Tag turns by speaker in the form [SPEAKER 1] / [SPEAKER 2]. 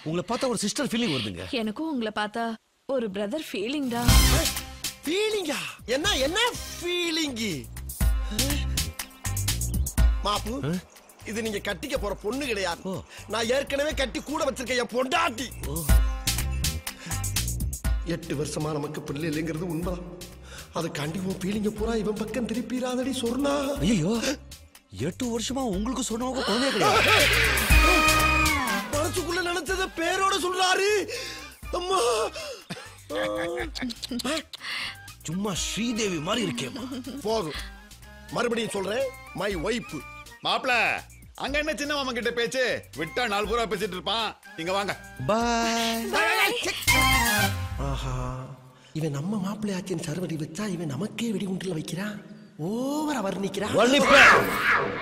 [SPEAKER 1] உங்களை பார்த்தா ஒரு சிஸ்டர் ஃபீலிங் வருதுங்க
[SPEAKER 2] எனக்கும் உங்களை பார்த்தா ஒரு பிரதர் ஃபீலிங் தான்
[SPEAKER 3] ஃபீலிங்கா என்ன என்ன ஃபீலிங்கி மாப்பு இது நீங்க கட்டிக்க போற பொண்ணு கிடையாது நான் ஏற்கனவே கட்டி கூட வச்சிருக்கேன் என் பொண்டாட்டி எட்டு வருஷமா நமக்கு பிள்ளை இல்லைங்கிறது உண்மைதான் அதுக்காண்டி உன் ஃபீலிங்க பூரா இவன் பக்கம் திருப்பிடாதடி சொன்னா
[SPEAKER 1] ஐயோ எட்டு வருஷமா உங்களுக்கு சொன்னவங்க குழந்தைய கிடையாது
[SPEAKER 3] மனசுக்குள்ள நினைச்சத பேரோட சொல்றாரு அம்மா
[SPEAKER 1] சும்மா ஸ்ரீதேவி மாதிரி இருக்கேம்மா
[SPEAKER 3] போதும் மறுபடியும் சொல்றேன் மை ஒய்ஃப்
[SPEAKER 4] மாப்ள அங்க என்ன சின்ன மாமன் கிட்ட பேச்சு விட்டா நாலு பூரா பேசிட்டு இருப்பான் இங்க வாங்க
[SPEAKER 1] பாய்
[SPEAKER 3] ஆஹா இவன் நம்ம மாப்பிள்ளையாச்சின் சர்வடி வச்சா இவன் நமக்கே வெடிகுண்டுல வைக்கிறான் ஓவரா வர்ணிக்கிறான்
[SPEAKER 1] வள்ளிப்ப